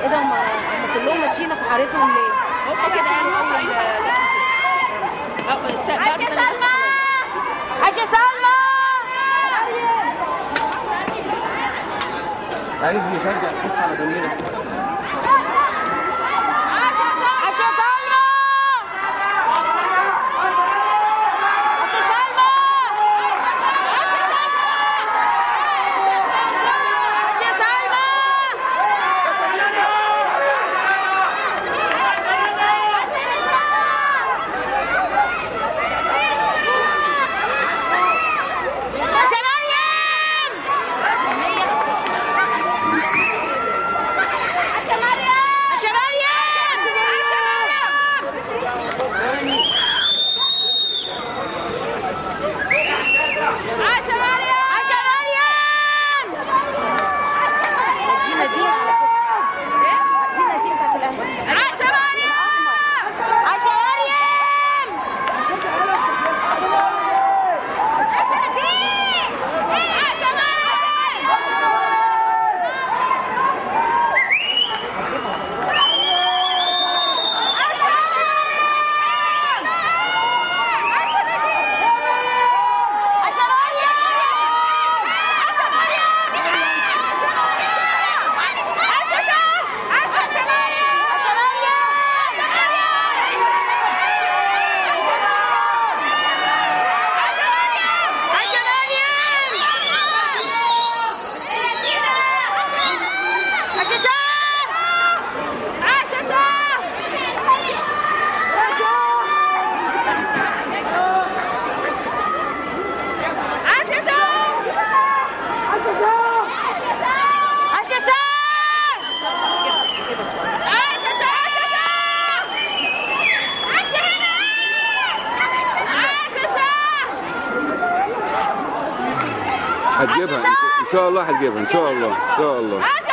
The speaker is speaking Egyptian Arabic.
ايه ده هم هم كلهم ماشيين في حارتهم ليه؟ هم كده قالوا اول عايشه سلمى عايشه سلمى عايز نشجع نحس على جميلة عايشه سلمى عايشه سلمى عايشه سلمى عايشه مريم عايشه مريم عايشه مريم عايشه مريم عايشه مريم دي نادين دي نادين بتاعت الاهلي عايشه مريم عايشه مريم عايشه نادين عايشه مريم هتجيبها ان شاء الله هتجيبها ان شاء الله ان شاء الله